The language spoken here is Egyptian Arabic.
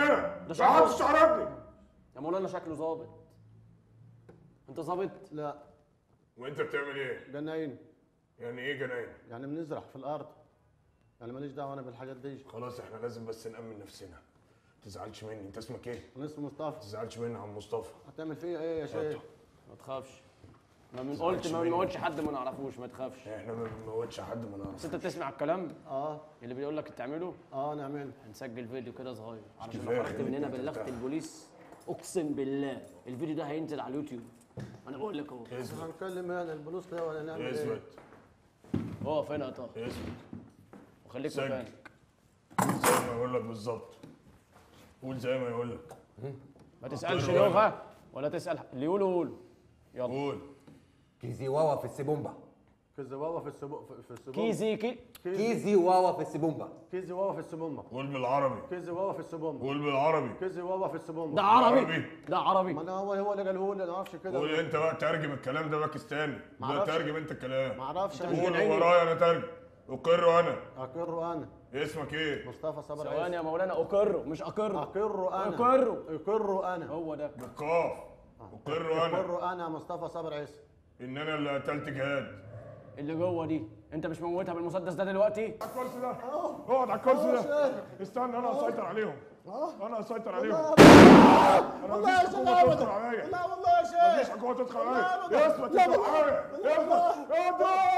هنا ده ما حدش شكله يعرفني يا مولانا شكله ظابط انت ظابط لا وانت بتعمل ايه؟ جناين يعني ايه جناين؟ يعني بنزرع في الارض يعني ماليش دعوه انا بالحاجات دي خلاص احنا لازم بس نأمن نفسنا ما تزعلش مني انت اسمك ايه؟ انا اسمي ما مصطفى تزعلش مني يا عم مصطفى هتعمل فيا ايه يا شيخ ما تخافش ما بنقولش ما بنقولش حد ما نعرفوش ما تخافش احنا ما بنموتش حد ما بس نعرفش انت بتسمع الكلام اه اللي بيقول لك تعمله اه نعمل هنسجل فيديو كده صغير علشان كفاية لو خرجت خليك من هنا انت بلغت بتاع. البوليس اقسم بالله الفيديو ده هينزل على اليوتيوب انا بقول لك اهو اثبت هنكلم هنا البوليس كده ولا نعمل ايه اثبت اقف هنا يا طه اثبت وخليك سجل. مكانك قول زي ما يقول لك بالظبط قول زي ما يقول لك ما تسالش أقول له لغه ولا تسال اللي يقوله قوله يلا قول كيزي واوا في السبومبا كيزي واوا في السبو في- في السبومة كيزي كي كيزي واوا في السبومبا كيزي واوا في السبومة قول بالعربي كيزي واوا في السبومة قول بالعربي كيزي واوا في السبومة ده عربي عربي. ده عربي ما انا هو هو اللي قاله لي انا ما اعرفش قول كده انت بقى ترجم الكلام ده باكستاني ده معرفش. ترجم انت الكلام ما اعرفش مش انا قول جنايني. ورايا انا ترجم اقر انا اقر انا اسمك ايه؟ مصطفى صبر ثواني عيسى يا مولانا اقره مش اقره اقر انا اقره اقر انا هو ده بالقاف اقر انا اقر انا مصطفى صبر عيسى ان انا اللي قتلت جهاد اللي جوه دي انت مش موتها بالمسدس ده دلوقتي على الكرسي ده اقعد على الكرسي ده استنى انا هسيطر عليهم انا هسيطر عليهم انا والله يا مفيش شيخ حكومه ابدا تدخل عليا لا والله يا مفيش شيخ حكومه تدخل لا عليا أبدا. اثبت لا انت والله. معايا لا اثبت اضرب